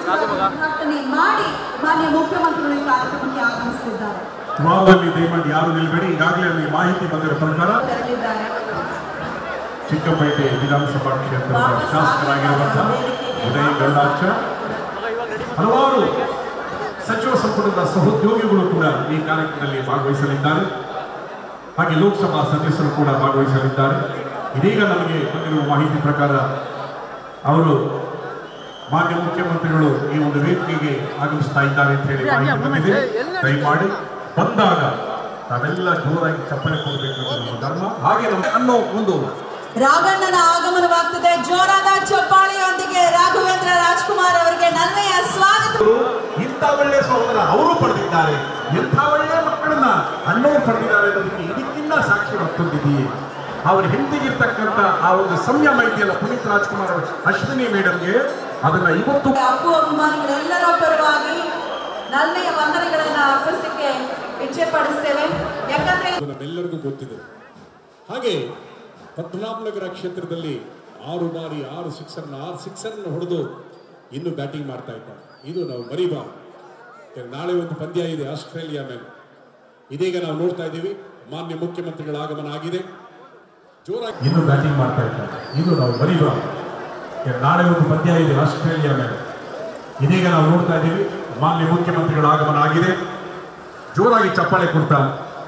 ಉದ್ಘಾಟನೆ ಮಾಡಿ ಮಾನ್ಯ ಮುಖ್ಯಮಂತ್ರಿಗಳು ಈ ಕಾರ್ಯಕ್ರಮಕ್ಕೆ ಆಗಮಿಸುತ್ತಿದ್ದಾರೆ ವಾದಲ್ಲಿ ದಯಮಾಡಿ ಯಾರು ನಿಲ್ಬೇಡಿ ಈಗಾಗಲೇ ಅಲ್ಲಿ ಮಾಹಿತಿ ಬಂದಿರೋ ಪ್ರಕಾರ ತೆರಳಿದ್ದಾರೆ ಚಿಕ್ಕಪೇಟೆ ವಿಧಾನಸಭಾ ಕ್ಷೇತ್ರದ ಶಾಸಕರಾಗಿರುವಂತಹ ಉದಯ್ ಗರುಡಾಚ ಹಲವಾರು ಸಚಿವ ಸಂಪುಟದ ಸಹೋದ್ಯೋಗಿಗಳು ಕೂಡ ಈ ಕಾರ್ಯಕ್ರಮದಲ್ಲಿ ಭಾಗವಹಿಸಲಿದ್ದಾರೆ ಹಾಗೆ ಲೋಕಸಭಾ ಸದಸ್ಯರು ಕೂಡ ಭಾಗವಹಿಸಲಿದ್ದಾರೆ ಇದೀಗ ನಮಗೆ ಬಂದಿರುವ ಮಾಹಿತಿ ಪ್ರಕಾರ ಅವರು ಮಾನ್ಯ ಮುಖ್ಯಮಂತ್ರಿಗಳು ಈ ಒಂದು ವೇದಿಕೆಗೆ ಆಗಮಿಸ್ತಾ ಇದ್ದಾರೆ ಅಂತ ಹೇಳಿ ಮಾಹಿತಿ ಬಂದಿದೆ ದಯಮಾಡಿ ಬಂದಾಗ ತಾವೆಲ್ಲ ಜೋರಾಗಿ ಚಪ್ಪಲಿ ಕೊಡಬೇಕು ಅನ್ನೋದು ನಮ್ಮ ಧರ್ಮ ಹಾಗೆ ನಮ್ಮ ಅನ್ನೋ ಒಂದು ರಾಘಣ್ಣನ ಆಗಮನವಾಗ್ತಿದೆ ಜೋರಾದ ಚಪ್ಪಾಳಿಯೊಂದಿಗೆ ರಾಘವೇಂದ್ರ ರಾಜ್ಕುಮಾರ್ ಅವರಿಗೆ ನನ್ನೆಯ ಸ್ವಾಗತ ಅವರು ಇಂಥ ಒಳ್ಳೆ ಸಹೋದರ ಅವರು ಪಡೆದಿದ್ದಾರೆ ಎಂಥ ಒಳ್ಳೆ ಮಕ್ಕಳನ್ನ ಅಣ್ಣವರು ಪಡೆದಿದ್ದಾರೆ ಅನ್ನೋದಕ್ಕೆ ಇದಕ್ಕಿಂತ ಸಾಕ್ಷಿ ಮತ್ತೊಂದಿದೆಯೇ ಅವ್ರ ಹಿಂದಿಗಿರ್ತಕ್ಕಂಥ ಆ ಒಂದು ಸಂಯಮ ಇದೆಯಲ್ಲ ಪುನೀತ್ ರಾಜ್ಕುಮಾರ್ ಅವ್ರ ಅಶ್ವಿನಿ ಮೇಡಮ್ಗೆ ಅದನ್ನ ಇವತ್ತು ಅಪ್ಪು ಅಭಿಮಾನಿಗಳೆಲ್ಲರ ಪರವಾಗಿ ನನ್ನೆಯ ವಂದನೆಗಳನ್ನ ಅರ್ಪಿಸಲಿಕ್ಕೆ ಇಚ್ಛೆ ಪಡಿಸ್ತೇವೆ ಯಾಕಂದ್ರೆ ಅದು ನಮ್ಮೆಲ್ಲರಿಗೂ ಗೊತ್ತಿದೆ ಹಾಗೆ ಪದ್ಮನಾಭನಗರ ಕ್ಷೇತ್ರದಲ್ಲಿ ಆರು ಬಾರಿ ಆರು ಸಿಕ್ಸರ್ನ ಆರು ಸಿಕ್ಸರ್ನ ಹೊಡೆದು ಇನ್ನು ಬ್ಯಾಟಿಂಗ್ ಮಾಡ್ತಾ ಇದ್ದಾರೆ ಇದು ನಾವು ಮರಿಬಾರ್ದು ಯಾಕಂದ್ರೆ ನಾಳೆ ಒಂದು ಪಂದ್ಯ ಇದೆ ಆಸ್ಟ್ರೇಲಿಯಾ ಮೇಲೆ ಇದೀಗ ನಾವು ನೋಡ್ತಾ ಇದ್ದೀವಿ ಮಾನ್ಯ ಮುಖ್ಯಮಂತ್ರಿಗಳ ಆಗಮನ ಆಗಿದೆ ಜೋರಾಗಿ ಇನ್ನು ಬ್ಯಾಟಿಂಗ್ ಮಾಡ್ತಾ ಇದ್ದಾರೆ ಇದು ನಾವು ಬರೀಬಾರ್ದು ನಾಳೆ ಒಂದು ಪಂದ್ಯ ಇದೆ ಆಸ್ಟ್ರೇಲಿಯಾ ಮೇಲೆ ಇದೀಗ ನಾವು ನೋಡ್ತಾ ಇದ್ದೀವಿ ಮಾನ್ಯ ಮುಖ್ಯಮಂತ್ರಿಗಳ ಆಗಮನ ಆಗಿದೆ ಜೋರಾಗಿ ಚಪ್ಪಾಳೆ ಕೊಡ್ತಾ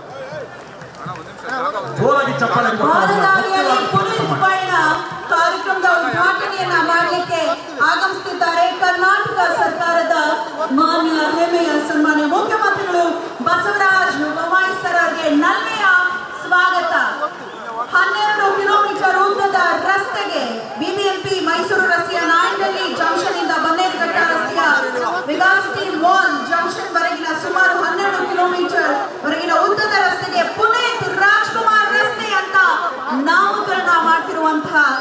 ಜೋರಾಗಿ ಚಪ್ಪಾಳೆ ಕೊಡ್ತಾ ಹಾರದಾರಿಯಲ್ಲಿ ಪುನೀತ್ ಪಯಣ ಕಾರ್ಯಕ್ರಮದ ಉದ್ಘಾಟನೆಯನ್ನ ಮಾಡಲಿಕ್ಕೆ ಆಗಮಿಸುತ್ತಿದ್ದಾರೆ ಕರ್ನಾಟಕ ಸರ್ಕಾರದ ಮಾನ್ಯ ಹೆಮ್ಮೆಯ ಸನ್ಮಾನ್ಯ ಮುಖ್ಯಮಂತ್ರಿಗಳು ಬಸವರಾಜ ಬೊಮ್ಮಾಯಿ ಸರ್ ಅವರಿಗೆ ನಲ್ಮೆಯ ಸ್ವಾಗತ ಹನ್ನೆರಡು ಕಿಲೋಮೀಟರ್ ಉದ್ದದ ರಸ್ತೆಗೆ ಬಿಬಿಎಂಪಿ ಮೈಸೂರು ರಸ್ತೆಯ ನಾಯಂಡಳ್ಳಿ ಜಂಕ್ಷನ್ ಇಂದ ಬನ್ನೇರುಘಟ್ಟ ರಸ್ತೆಯ ವಿಗಾಸಿಟಿ ಮಾಲ್ ಜಂಕ್ಷನ್ ವರೆಗಿನ ಸುಮಾರು ಹನ್ನೆರಡು ಕಿಲೋಮೀಟರ್ ವರೆಗಿನ ಉದ್ದದ ರಸ್ತೆಗೆ ಪುನೀತ್ ರಾಜ್ಕುಮಾರ್ ರಸ್ತೆ ಅಂತ ನಾಮಕರಣ ಮಾಡ್ತಿರುವಂತಹ